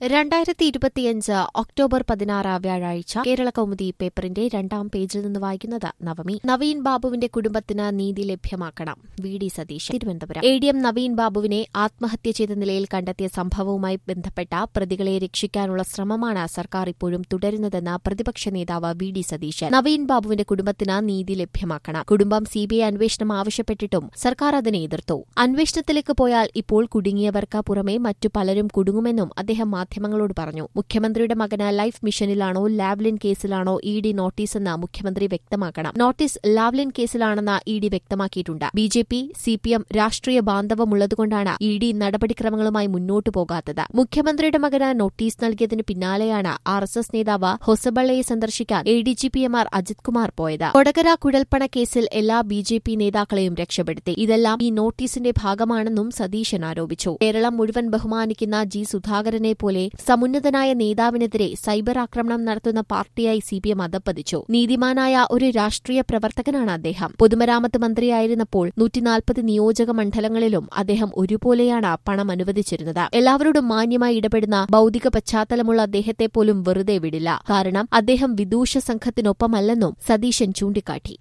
രണ്ടായിരത്തി ഇരുപത്തിയഞ്ച് ഒക്ടോബർ പതിനാറ് വ്യാഴാഴ്ച കേരള കൗമുദി പേപ്പറിന്റെ രണ്ടാം പേജിൽ നിന്ന് വായിക്കുന്നത് നവമി നവീൻ ബാബുവിന്റെ കുടുംബത്തിന് നീതി ലഭ്യമാക്കണം V D Satheesan Thiruvananthapuram A D M Naveen ബാബുവിനെ ആത്മഹത്യ ചെയ്ത നിലയിൽ കണ്ടെത്തിയ സംഭവവുമായി ബന്ധപ്പെട്ട പ്രതികളെ രക്ഷിക്കാനുള്ള ശ്രമമാണ് സർക്കാർ ഇപ്പോഴും തുടരുന്നതെന്ന് പ്രതിപക്ഷ നേതാവ് വി ഡി സതീശൻ നവീൻ ബാബുവിന്റെ കുടുംബത്തിന് നീതി ലഭ്യമാക്കണം കുടുംബം സിബിഐ അന്വേഷണം ആവശ്യപ്പെട്ടിട്ടും സർക്കാർ അതിനെ എതിർത്തു അന്വേഷണത്തിലേക്ക് പോയാൽ ഇപ്പോൾ കുടുങ്ങിയവർക്ക് പുറമെ മറ്റു പലരും കുടുങ്ങുമെന്നും അദ്ദേഹം മാധ്യമങ്ങളോട് പറഞ്ഞു മുഖ്യമന്ത്രിയുടെ മകന് ലൈഫ് മിഷനിലാണോ ലാവ്ലിൻ കേസിലാണോ ഇ ഡി നോട്ടീസെന്ന് മുഖ്യമന്ത്രി വ്യക്തമാക്കണം നോട്ടീസ് ലാവ്ലിൻ കേസിലാണെന്ന് ഇ ഡി വ്യക്തമാക്കിയിട്ടുണ്ട് B J P C P M രാഷ്ട്രീയ ബാന്ധവമുള്ളതുകൊണ്ടാണ് ഇ ഡി നടപടിക്രമങ്ങളുമായി മുന്നോട്ടു പോകാത്തത് മുഖ്യമന്ത്രിയുടെ മകന് നോട്ടീസ് നൽകിയതിന് പിന്നാലെയാണ് ആർ എസ് എസ് നേതാവ് ഹൊസബള്ളയെ സന്ദർശിക്കാൻ A D G P M R Ajith Kumar പോയത് കൊടകര കുഴൽപ്പണ കേസിൽ എല്ലാ ബി ജെ പി നേതാക്കളെയും രക്ഷപ്പെടുത്തി ഇതെല്ലാം ഈ നോട്ടീസിന്റെ ഭാഗമാണെന്നും സതീശൻ ആരോപിച്ചു കേരളം മുഴുവൻ ബഹുമാനിക്കുന്ന ജി സുധാകരനെ പോലെ സമുന്നതനായ നേതാവിനെതിരെ സൈബർ ആക്രമണം നടത്തുന്ന പാർട്ടിയായി സി പി എം അധപ്പതിച്ചു നീതിമാനായ ഒരു രാഷ്ട്രീയ പ്രവർത്തകനാണ് അദ്ദേഹം പൊതുമരാമത്ത് മന്ത്രിയായിരുന്നപ്പോൾ നൂറ്റിനാൽപ്പത് നിയോജക മണ്ഡലങ്ങളിലും അദ്ദേഹം ഒരുപോലെയാണ് പണം അനുവദിച്ചിരുന്നത് എല്ലാവരോടും മാന്യമായി ഇടപെടുന്ന ഭൌതിക പശ്ചാത്തലമുള്ള അദ്ദേഹത്തെ പോലും വെറുതെ വിടില്ല കാരണം അദ്ദേഹം വിദൂഷ സംഘത്തിനൊപ്പമല്ലെന്നും സതീശൻ ചൂണ്ടിക്കാട്ടി